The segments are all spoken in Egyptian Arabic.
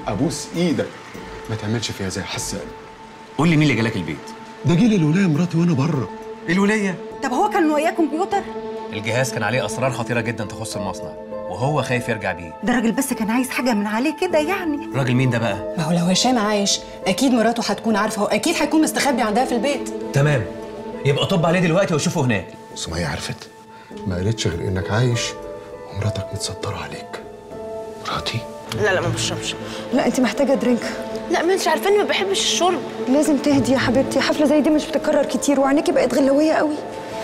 ابوس ايدك ما تعملش فيها زي حسان قول لي مين اللي جالك البيت ده جيل الولايه مراتي وانا بره الوليه طب هو كان وياه كمبيوتر الجهاز كان عليه اسرار خطيره جدا تخص المصنع وهو خايف يرجع بيه ده الراجل بس كان عايز حاجه من عليه كده يعني الراجل مين ده بقى ما هو لو هشام عايش اكيد مراته هتكون عارفه واكيد هيكون مستخبي عندها في البيت تمام يبقى طب عليه دلوقتي وشوفه هناك سمية عرفت ما قالتش غير انك عايش ومراتك متستره عليك مراتي لا لا ما بشربش لا انت محتاجه درينك لا ما انتش عارفاني ما بحبش الشرب لازم تهدي يا حبيبتي حفله زي دي مش بتتكرر كتير وعينيكي بقت غلويه قوي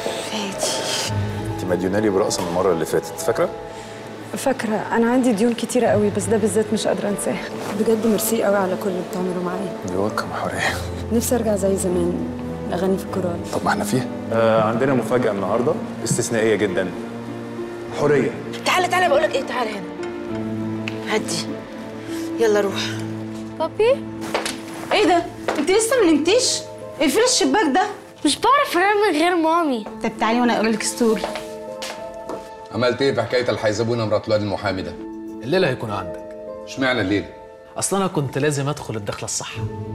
انت مديونالي برقصه من المره اللي فاتت فاكره فاكره انا عندي ديون كتيره قوي بس ده بالذات مش قادره انساه بجد ميرسي قوي على كل اللي بتعمله معايا جواك كم حريه نفسي ارجع زي زمان الاغاني في الكورال طب ما احنا فيها آه عندنا مفاجاه النهارده استثنائيه جدا حريه تعالى تعالى بقول لك ايه تعالى هنا هدي يلا روح بابي ايه ده انت لسه ما نمتيش اقفلي الشباك ده مش بعرف انام من غير مامي طب تعالي وانا اقول لك ستوري عملت ايه في حكايه الحيزبونه مرات الواد المحامي ده؟ الليله هيكون عندك اشمعنى الليله؟ اصل انا كنت لازم ادخل الدخله الصح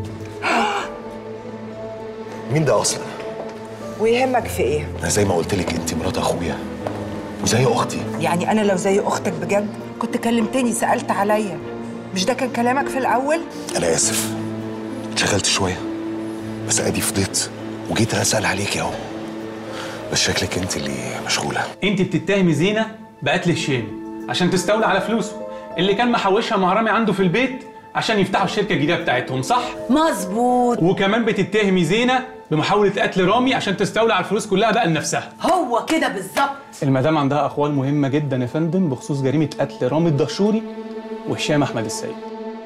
مين ده اصلا؟ ويهمك في ايه؟ انا زي ما قلت لك انت مرات اخويا وزي اختي يعني انا لو زي اختك بجد كنت كلمتني سالت عليا مش ده كان كلامك في الاول انا اسف اتشغلت شويه بس ادي فضيت وجيت اسال عليك اهو بس شكلك انت اللي مشغوله انت بتتهمي زينه بقتل الشامي عشان تستولي على فلوسه اللي كان محوشها مع رامي عنده في البيت عشان يفتحوا الشركه الجديده بتاعتهم صح مظبوط وكمان بتتهمي زينه بمحاوله قتل رامي عشان تستولي على الفلوس كلها بقى لنفسها هو كده بالظبط المدام عندها اقوال مهمه جدا يا فندم بخصوص جريمه قتل رامي الدشوري وهشام احمد السيد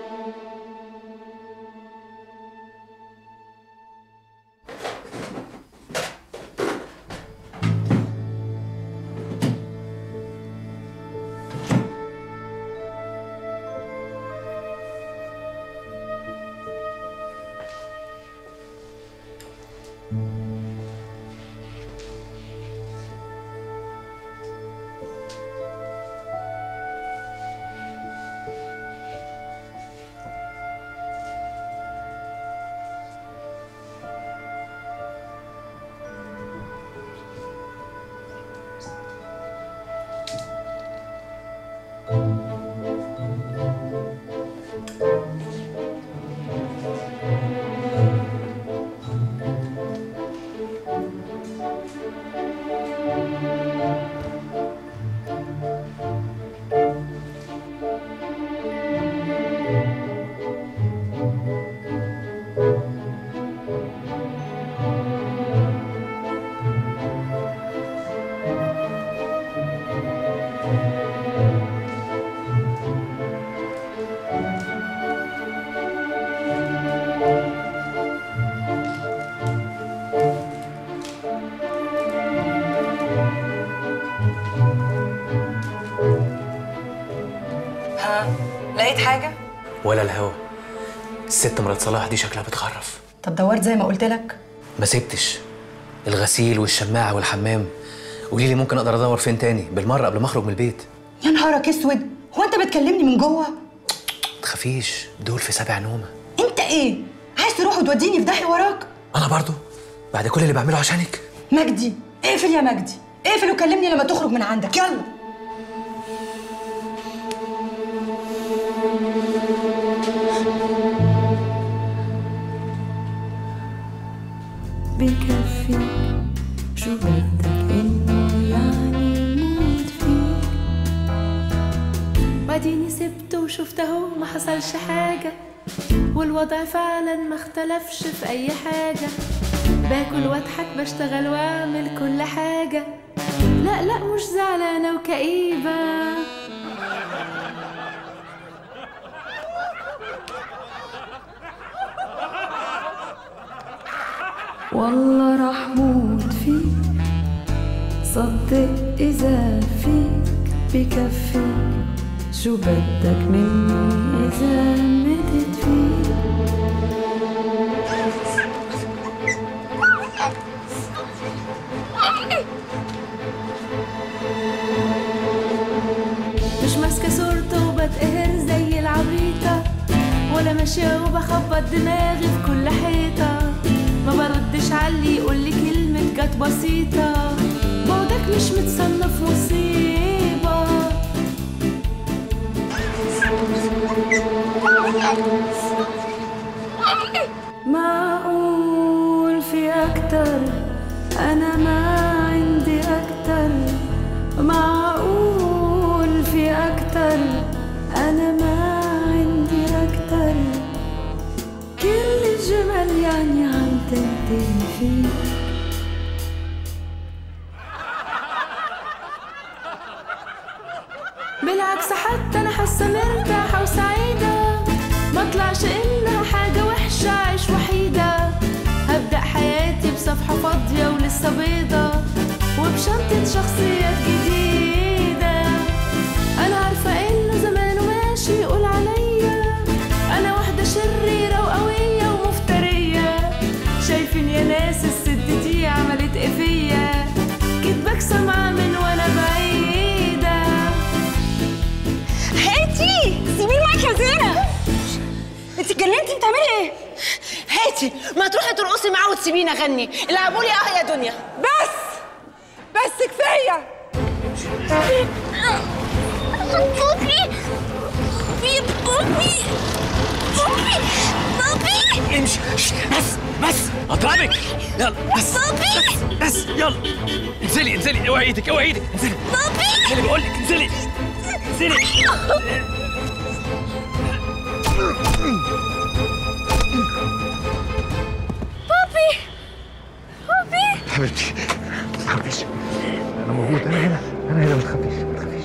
ها لقيت حاجه ولا الهوا الست مرات صلاح دي شكلها بتخرف طب دورت زي ما قلت لك ما سبتش الغسيل والشماعه والحمام قولي لي ممكن اقدر ادور فين تاني بالمره قبل ما اخرج من البيت يا نهارك اسود هو انت بتكلمني من جوه تخافيش دول في سبع نومه انت ايه عايز تروح وتوديني في داهيه وراك انا برضو بعد كل اللي بعمله عشانك مجدي اقفل يا مجدي اقفل وكلمني لما تخرج من عندك يلا بيكفي شو بدك انه يعني موت فيك واديني سبته وشفته ما حصلش حاجة والوضع فعلا ما اختلفش في أي حاجة باكل واضحك بشتغل واعمل كل حاجة لا لا مش زعلانة وكئيبة والله راح موت فيك صدق إذا فيك بكفي شو بدك مني إذا متت فيك مش ماسكة صورته وبتقهر زي العبيطة وانا ماشية وبخبط دماغي في كل حيطة ما بردش علي يقولي كلمة جت بسيطة بعدك مش متصنف مصيبة معقول في أكتر أنا ما عندي أكتر معقول في أكتر أنا ما عندي أكتر كل الجمال يعني عم تنتهي فيه بالعكس حتى انا حاسه مرتاحه وسعيده ما طلعش انها حاجه وحشه عيش وحيده هبدا حياتي بصفحه فاضيه ولسه بيضه وبشنطه شخصيات جديده انا عارفه انه زمانه ماشي يقول عليا انا واحده شريره وقويه ومفتريه شايفين يا ناس الست دي عملت ايه فيا كدبك سامعه من وانا بعيده هاتي سيبيني معاك يا زينة انت اتجننتي بتعملي ايه؟ هاتي ما تروحي ترقصي معاه وتسيبيني اغني العبوا لي اه يا دنيا بس بس كفايه بوبي بوبي بوبي بوبي بوبي امشي بس بس اضربك يلا بس بوبي بس يلا انزلي انزلي اوعي ايدك اوعي ايدك انزلي بوبي انزلي بقول لك انزلي انزلي بوبي بوبي حبيبتي ما تخافيش انا موجود انا هنا انا هنا ما تخافيش ما تخافيش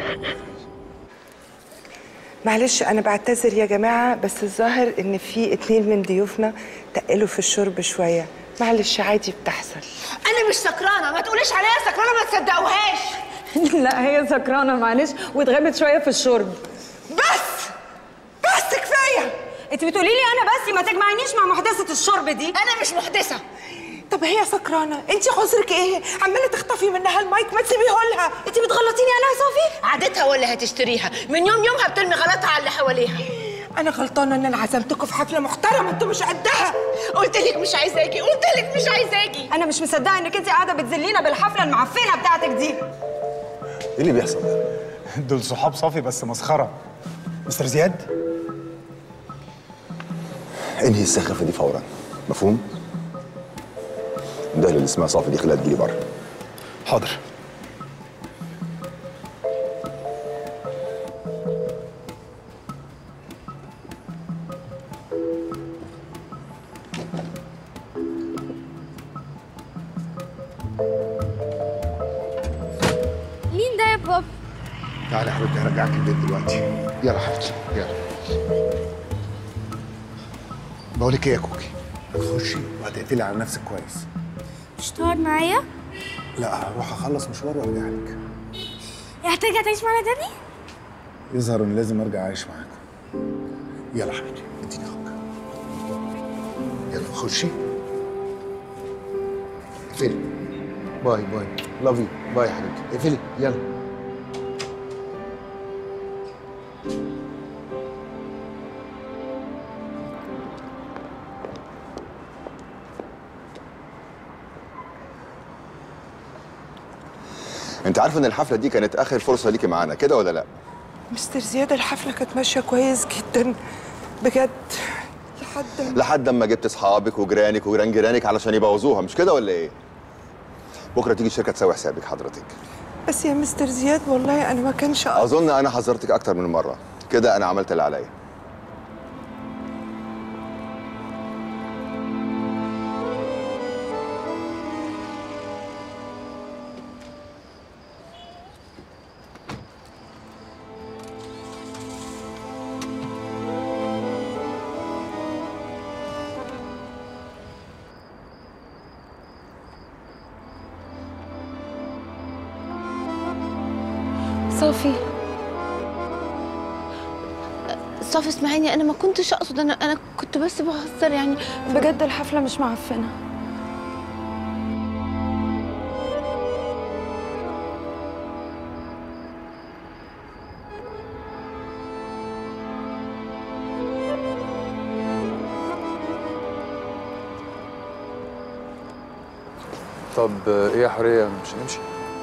معلش انا بعتذر يا جماعه بس الظاهر ان في اتنين من ضيوفنا تقلوا في الشرب شويه معلش عادي بتحصل انا مش سكرانه ما تقوليش عليا سكرانه ما تصدقوهاش لا هي سكرانه معلش واتغابت شويه في الشرب بس بس كفايه انت بتقولي لي انا بس ما تجمعنيش مع محدثة الشرب دي انا مش محدثه طب هي سكرانه انت عذرك ايه عماله تخطفي منها المايك ما تسيبيه لها انت بتغلطيني انا يا صوفي عادتها ولا هتشتريها من يوم يومها بترمي غلطها على اللي حواليها انا غلطانه ان انا عزمتكم في حفله محترمه انتوا مش قدها قلت لك مش عايزاكي قلت لك مش عايزاكي انا مش مصدقه انك انت قاعده بتذلينا بالحفله المعفنه بتاعتك دي ايه اللي بيحصل ده؟ دول صحاب صافي بس مسخره مستر زياد انهي السخافه دي فورا مفهوم؟ ده اللي اسمها صافي دي خليها تجيلي بره حاضر مين ده يا بابا؟ تعالى يا حبيبتي هرجعك البيت دلوقتي يلا حبيبتي يلا بقول لك ايه يا كوكي خشي وهتقفلي على نفسك كويس مش تقعد معايا؟ لا هروح اخلص مشوار وارجع لك هترجع تعيش معانا تاني؟ يظهر ان لازم ارجع اعيش معاكم يلا حبيبتي اديني اخوك يلا خشي اقفلي باي باي لاف يو باي يا حبيبتي اقفلي يلا انت عارف ان الحفله دي كانت اخر فرصه ليكي معانا كده ولا لا مستر زياد الحفله كانت ماشيه كويس جدا بجد لحد لحد اما جبت اصحابك وجيرانك وجيران جيرانك علشان يبوظوها مش كده ولا ايه بكره تيجي الشركه تسوي حسابك حضرتك بس يا مستر زياد والله انا ما كانش قصدي. اظن انا حذرتك اكتر من مره كده انا عملت اللي عليا صافي صافي اسمعيني انا ما كنتش اقصد انا انا كنت بس بهزر يعني بجد الحفله مش معفنه طب آه، ايه يا حوريه مش هنمشي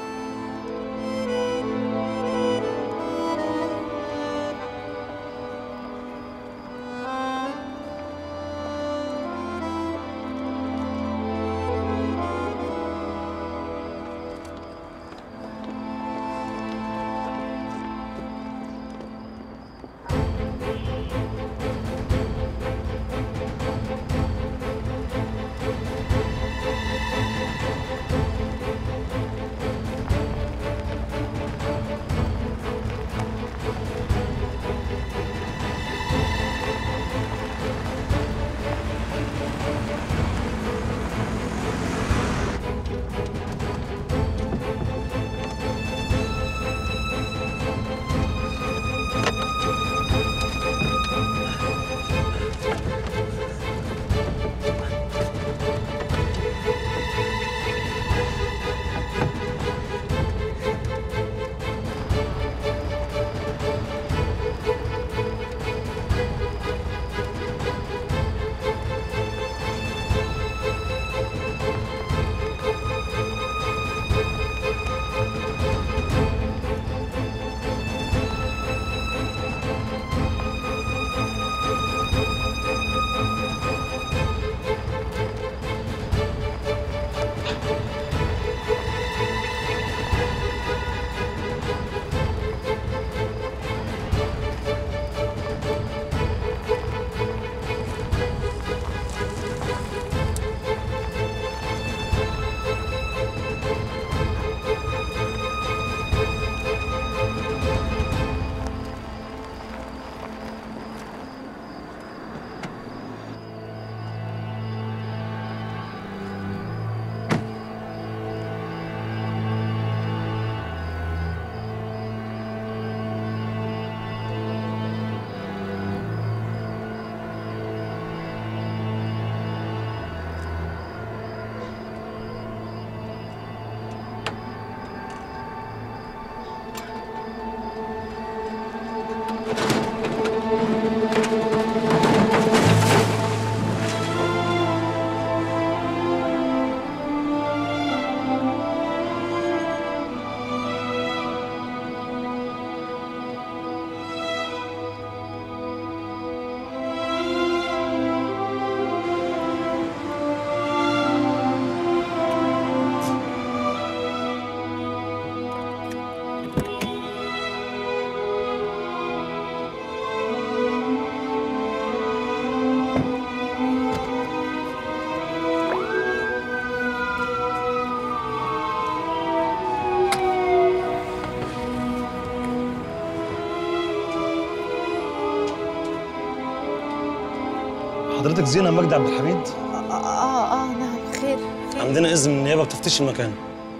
حضرتك زينة مجدي عبد الحميد اه اه اه نعم خير خير عندنا إذن من النيابة بتفتيش المكان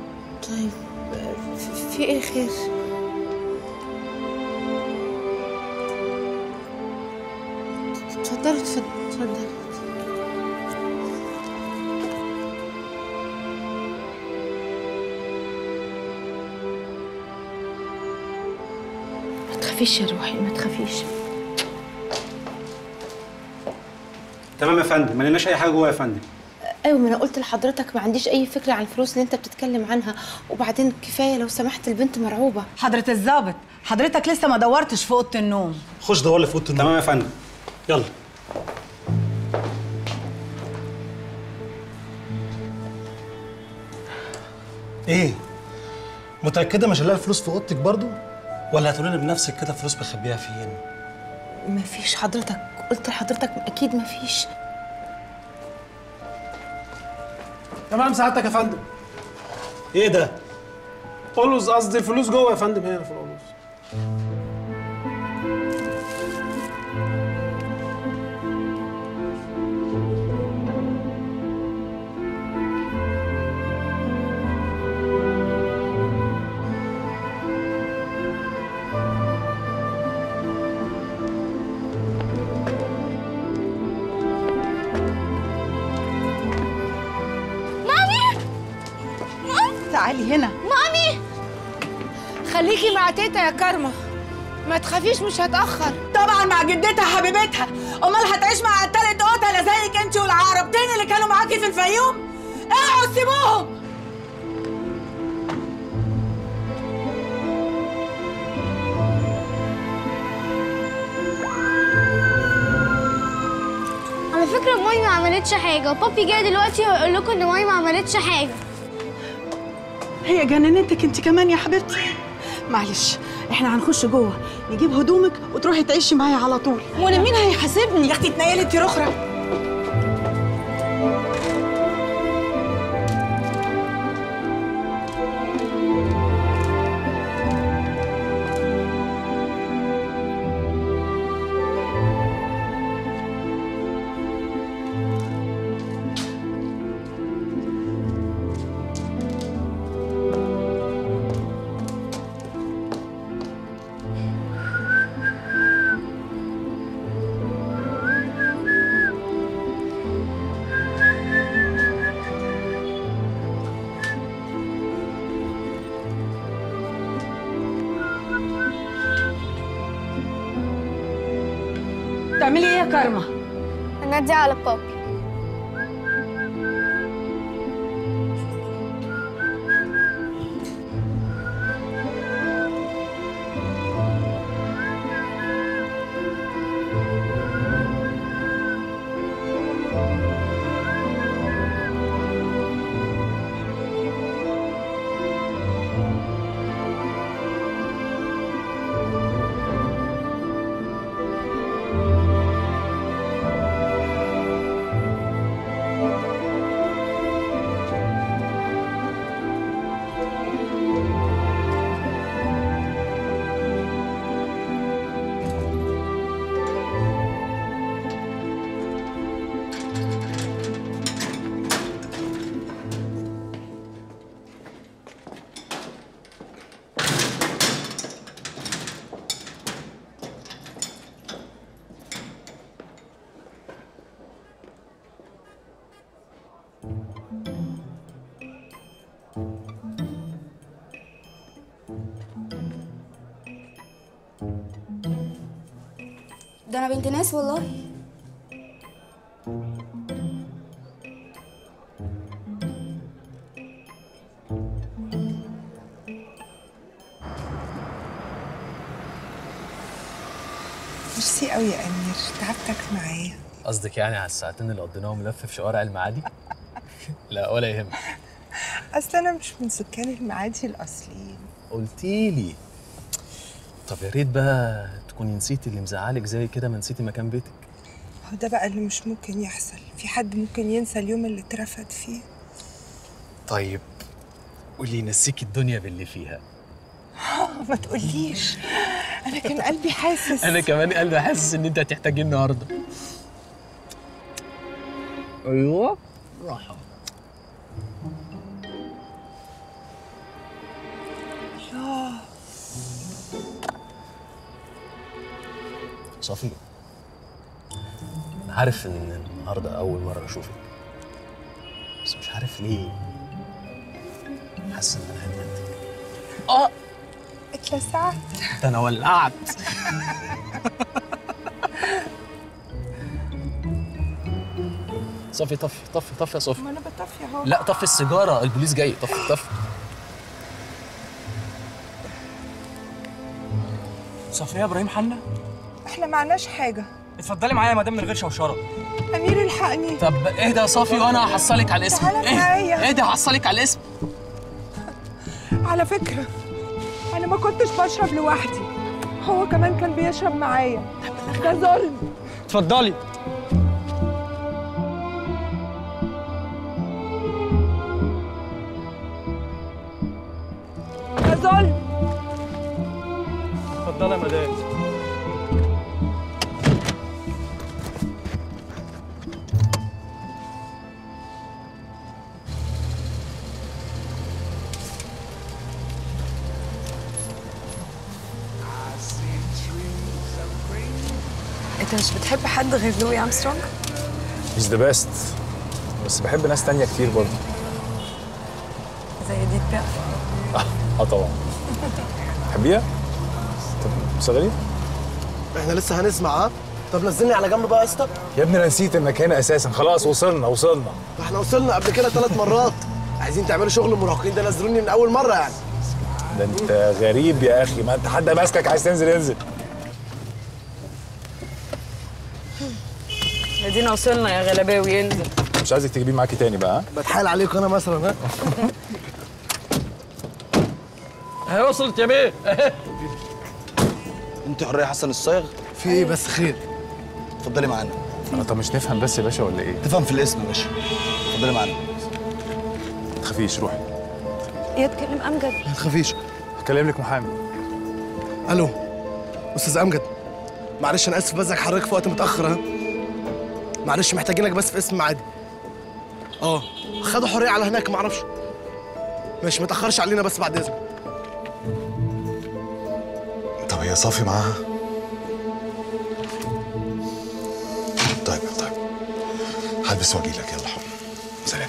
طيب آه، في- في ايه خير اتفضلوا اتفضلوا اتفضلوا ما تخافيش يا روحي ما تخافيش تمام يا فندم ما لناش اي حاجه جوه يا فندم ايوه ما انا قلت لحضرتك ما عنديش اي فكره عن الفلوس اللي انت بتتكلم عنها وبعدين كفايه لو سمحت البنت مرعوبه حضرة الضابط حضرتك لسه ما دورتش في اوضه النوم خش دور لي في اوضه النوم تمام يا فندم يلا ايه متأكدة مش هنلاقي الفلوس في اوضتك برضو؟ ولا هتقولي لي بنفسك كده فلوس مخبيها فين؟ ما فيش حضرتك قلت لحضرتك اكيد ما فيش تمام سعادتك يا فندم ايه ده؟ قلوز قصدي الفلوس جوه يا فندم هنا في القلوز مامي تعالي هنا مامي خليكي مع تيتا يا كارما ما تخافيش مش هتأخر طبعا مع جدتها حبيبتها امال هتعيش مع التالت قتله زيك انت والعربتين اللي كانوا معاكي في الفيوم اوعوا سيبوهم فكره ماي ما عملتش حاجه وبابي جاي دلوقتي ويقول لكم ان ماي ما عملتش حاجه هي جننتك انت كمان يا حبيبتي معلش احنا هنخش جوه نجيب هدومك وتروحي تعيشي معايا على طول وانا مين هيحاسبني يا اختي اتنيلي انت رخره بتعملي ايه يا كارما هنادي على بابي ده انا بنت ناس والله ميرسي قوي يا امير تعبتك معايا قصدك يعني على الساعتين اللي قضيناهم لف في شوارع المعادي؟ لا ولا يهمك اصل انا مش من سكان المعادي الاصليين قلتيلي طب يا ريت بقى تكوني نسيتي اللي مزعلك زي كده ما نسيتي مكان بيتك هو ده بقى اللي مش ممكن يحصل في حد ممكن ينسى اليوم اللي اترفد فيه طيب قولي ينسيكي الدنيا باللي فيها ما تقوليش انا كان قلبي حاسس انا كمان قلبي حاسس ان انت هتحتاجيه النهارده ايوه راحه الله صافي انا عارف ان النهارده اول مره اشوفك بس مش عارف ليه حاسس ان انا هديت اه اتلسعت ده انا ولعت صافي طفي طفي طفي يا صافي ما انا بطفي اهو لا طفي السيجاره البوليس جاي طفي طفي صفية ابراهيم حنا احنا معناش حاجه اتفضلي معايا يا مدام من غير شوشره امير الحقني طب اهدى يا صافي وانا هحصلك على الاسم تعالى اهدى معايا. اهدى هحصلك على الاسم على فكره انا ما كنتش بشرب لوحدي هو كمان كان بيشرب معايا ده ظلم اتفضلي ده ظلم اتفضلي يا مدام انت مش بتحب حد غير لوي ارمسترونج؟ هيز ذا بيست بس بحب ناس تانية كتير برضه زي دي بيرف اه طبعا تحبيها؟ طب شغالي؟ احنا لسه هنسمع ها طب نزلني على جنب بقى يا اسطى يا ابني انا نسيت انك هنا اساسا خلاص وصلنا وصلنا احنا وصلنا قبل كده ثلاث مرات عايزين تعملوا شغل المراهقين ده نزلوني من اول مره يعني ده انت غريب يا اخي ما انت حد ماسكك عايز تنزل انزل ادينا وصلنا يا غلباوي انزل مش عايزك تجيبيه معاكي تاني بقى ها؟ بتحايل عليكم انا مثلا ها اهي وصلت يا بيه اهي انت حريه حسن الصايغ في ايه بس خير اتفضلي معانا آه، طب مش نفهم بس يا باشا ولا ايه؟ تفهم في الاسم يا باشا اتفضلي معانا ما تخافيش روحي يا تكلم امجد ما تخافيش هكلم لك محامي الو استاذ امجد معلش انا اسف بزعج حضرتك في وقت متاخر ها معلش محتاجينك بس في اسم عادي اه خدوا حريه على هناك معرفش ماشي ما تاخرش علينا بس بعد اذنك طب هي صافي معاها طيب طيب هلبس واجي لك يلا سلام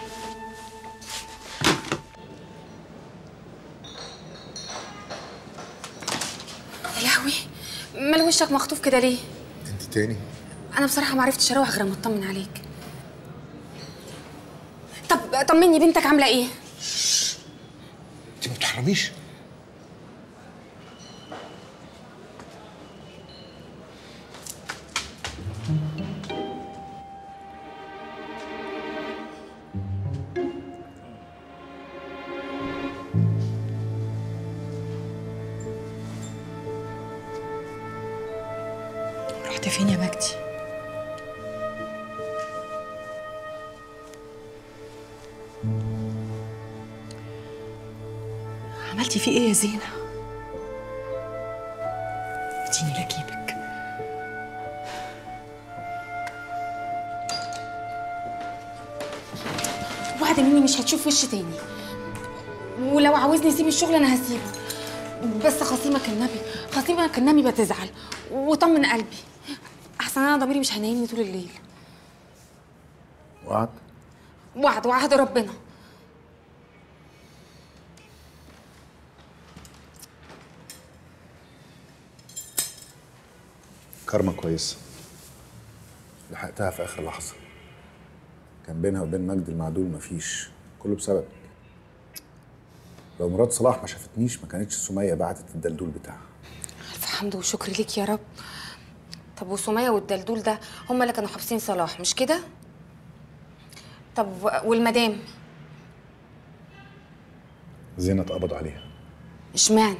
يا لهوي مال وشك مخطوف كده ليه انت تاني انا بصراحه ما عرفتش اروح غير اما اطمن عليك طب طمني بنتك عامله ايه انت ما بتحرميش رحت فين يا مجدي عملتي فيه ايه يا زينة؟ اديني لجيبك وعد مني مش هتشوف وش تاني ولو عاوزني اسيب الشغل انا هسيبه بس خصيمك النبي خصيمك النبي بتزعل وطمن قلبي احسن انا ضميري مش هينيمني طول الليل وعد وعد وعد ربنا كارما كويسه لحقتها في اخر لحظه كان بينها وبين مجدي المعدول مفيش كله بسببك لو مرات صلاح ما شافتنيش ما كانتش سميه بعتت الدلدول بتاعها الف حمد وشكر ليك يا رب طب وسمية والدلدول ده هما اللي كانوا حابسين صلاح مش كده طب و- والمدام زينة اتقبض عليها اشمعنى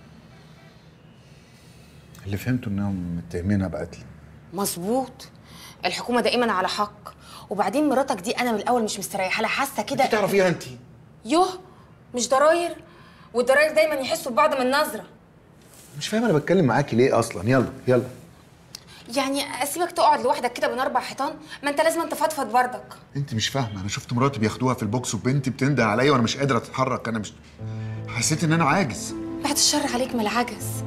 اللي فهمته انهم متهمينها بقتل مظبوط الحكومه دائما على حق وبعدين مراتك دي انا من الاول مش مستريحه لها حاسه كده تعرفيها انت يوه مش ضراير والضراير دايما يحسوا ببعض من نظره مش فاهم انا بتكلم معاكي ليه اصلا يلا يلا يعني اسيبك تقعد لوحدك كده بين اربع حيطان ما انت لازم تفضفض بردك انت مش فاهمه انا شفت مراتي بياخدوها في البوكس وبنتي بتنده عليا وانا مش قادر اتحرك انا مش حسيت ان انا عاجز بعد الشر عليك من العجز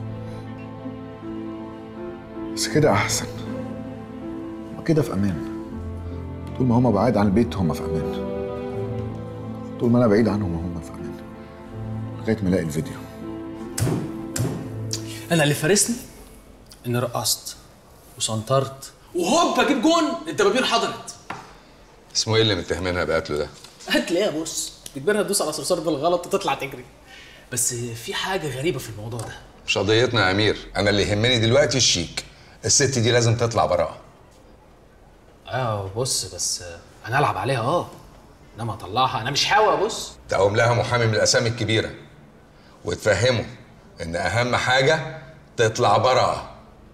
بس كده احسن وكده في امان طول ما هما بعاد عن البيت هما في امان طول ما انا بعيد عنهم هما في امان لغايه ما الاقي الفيديو انا اللي فارسني اني رقصت وسنطرت وهوب اجيب جون الدبابير حضرت اسمه ايه اللي متهمينها بقتله ده؟ هتلاقيها بص بتجبرها تدوس على صرصار بالغلط وتطلع تجري بس في حاجه غريبه في الموضوع ده مش قضيتنا يا امير انا اللي يهمني دلوقتي الشيك الست دي لازم تطلع براءه اه بص بس انا العب عليها اه انما اطلعها انا مش حاوي بص تقوم لها محامي من الاسامي الكبيره وتفهمه ان اهم حاجه تطلع براءه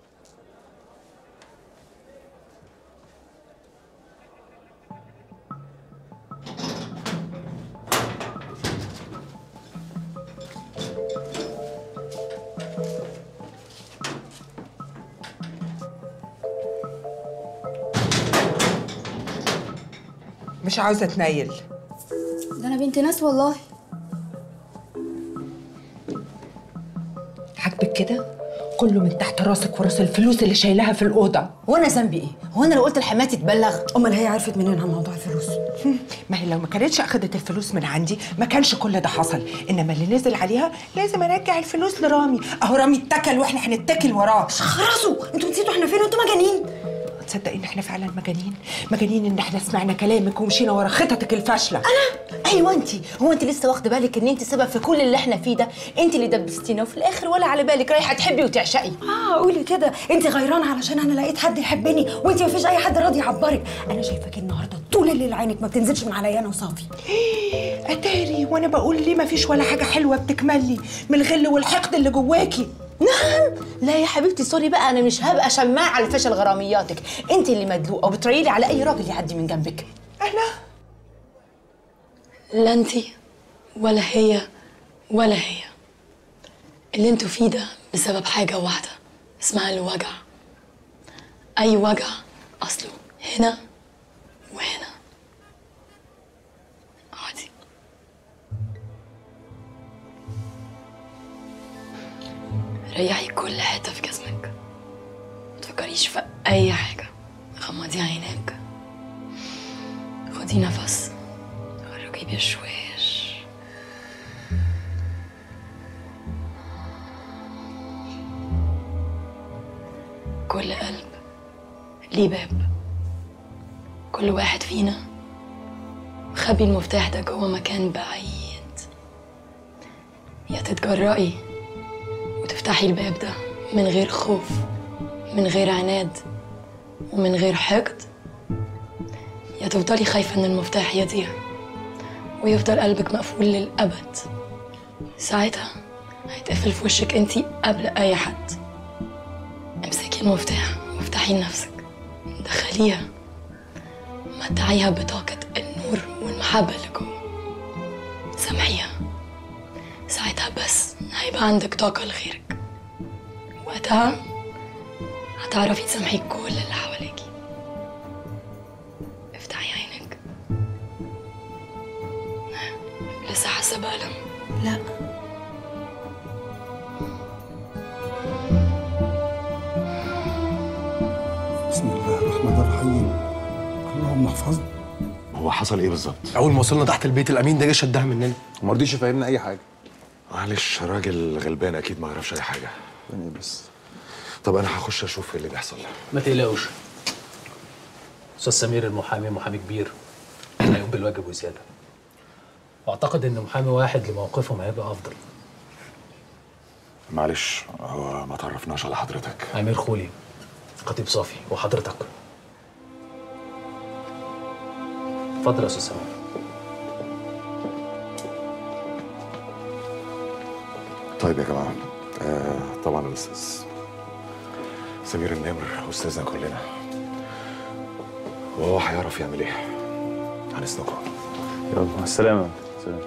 مش عاوزه اتنيل ده انا بنت ناس والله عاجبك كده كله من تحت راسك وراس الفلوس اللي شايلها في الاوضه هو انا ذنبي ايه؟ هو انا لو قلت لحماتي تبلغ؟ امال هي عرفت منين عن موضوع الفلوس ما هي لو ما كانتش اخدت الفلوس من عندي ما كانش كل ده حصل انما اللي نزل عليها لازم ارجع الفلوس لرامي اهو رامي اتكل واحنا هنتكل وراه خرسوا انتوا نسيتوا احنا فين وانتوا مجانين تصدق ان احنا فعلا مجانين مجانين ان احنا سمعنا كلامك ومشينا ورا خططك الفاشله انا ايوه انت هو انت لسه واخده بالك ان انت سبب في كل اللي احنا فيه ده انت اللي دبستينا وفي الاخر ولا على بالك رايحه تحبي وتعشقي اه قولي كده انت غيرانه علشان انا لقيت حد يحبني وانت مفيش اي حد راضي يعبرك انا شايفاكي النهارده طول الليل عينك ما بتنزلش من عليا انا وصافي اتاري وانا بقول ليه ما فيش ولا حاجه حلوه بتكمل لي من الغل والحقد اللي جواكي نعم لا يا حبيبتي سوري بقى انا مش هبقى شماعه لفشل غرامياتك انت اللي مدلوقه وبتريلي على اي راجل يعدي من جنبك انا لا انت ولا هي ولا هي اللي انتوا فيه ده بسبب حاجة واحدة اسمها الوجع أي وجع أصله هنا وهنا عادي ريحي كل حتة في جسمك متفكريش في أي حاجة غمضي عينك خدي نفس خرجي بشويش كل قلب ليه باب كل واحد فينا مخبي المفتاح ده جوه مكان بعيد يا تتجرأي وتفتحي الباب ده من غير خوف من غير عناد ومن غير حقد يا تفضلي خايفة إن المفتاح يضيع ويفضل قلبك مقفول للأبد ساعتها هيتقفل في وشك انتي قبل أي حد امسكي المفتاح وافتحي لنفسك دخليها متعيها بطاقة النور والمحبة اللي جوه سامحيها ساعتها بس هيبقى عندك طاقة لغيرك وقتها هتعرفي تسامحي كل اللي حواليكي افتحي عينك لسه حاسة بألم لا بسم الله الرحمن الرحيم اللهم احفظنا هو حصل ايه بالظبط؟ اول ما وصلنا تحت البيت الامين ده جه شدها مننا ما رضيش يفهمنا اي حاجه معلش راجل غلبان اكيد ما يعرفش اي حاجه يعني بس طب انا هخش اشوف ايه اللي بيحصل ما تقلقوش استاذ سمير المحامي محامي كبير هيقوم بالواجب وزياده واعتقد ان محامي واحد لموقفهم هيبقى افضل معلش هو ما تعرفناش على حضرتك امير خولي خطيب صافي وحضرتك اتفضل يا استاذ سمير طيب يا جماعه آه طبعا الاستاذ سمير النمر استاذنا كلنا وهو هيعرف يعمل ايه عن اذنكم يلا مع السلامة سلام.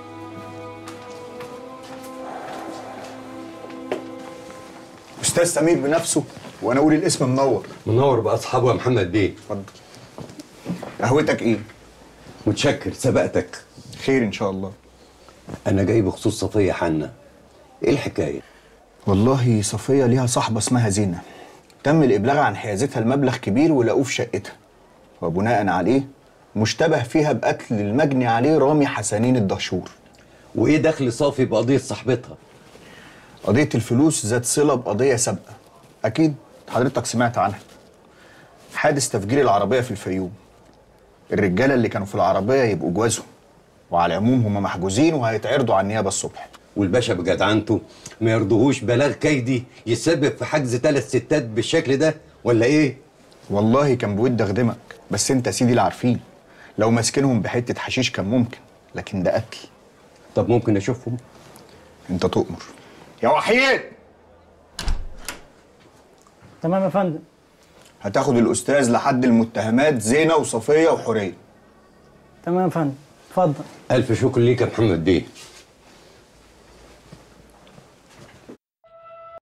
استاذ سمير بنفسه وانا اقول الاسم منور منور باصحابه يا محمد بيه اتفضل قهوتك ايه متشكر سبقتك خير ان شاء الله انا جاي بخصوص صفيه حنا ايه الحكايه والله صفيه ليها صاحبه اسمها زينه تم الابلاغ عن حيازتها المبلغ كبير ولقوه في شقتها وبناء عليه مشتبه فيها بقتل المجني عليه رامي حسنين الدهشور وايه دخل صافي بقضيه صاحبتها قضيه الفلوس ذات صله بقضيه سابقه اكيد حضرتك سمعت عنها حادث تفجير العربيه في الفيوم الرجاله اللي كانوا في العربيه يبقوا جوازهم وعلى العموم هم محجوزين وهيتعرضوا على النيابه الصبح والباشا بجدعنته ما يرضوهوش بلاغ كيدي يسبب في حجز ثلاث ستات بالشكل ده ولا ايه والله كان بود اخدمك بس انت يا سيدي اللي عارفين لو ماسكينهم بحته حشيش كان ممكن لكن ده قتل طب ممكن اشوفهم انت تؤمر يا وحيد تمام يا فندم هتاخد الاستاذ لحد المتهمات زينه وصفيه وحوريه تمام يا فندم اتفضل الف شكر ليك يا محمد بيه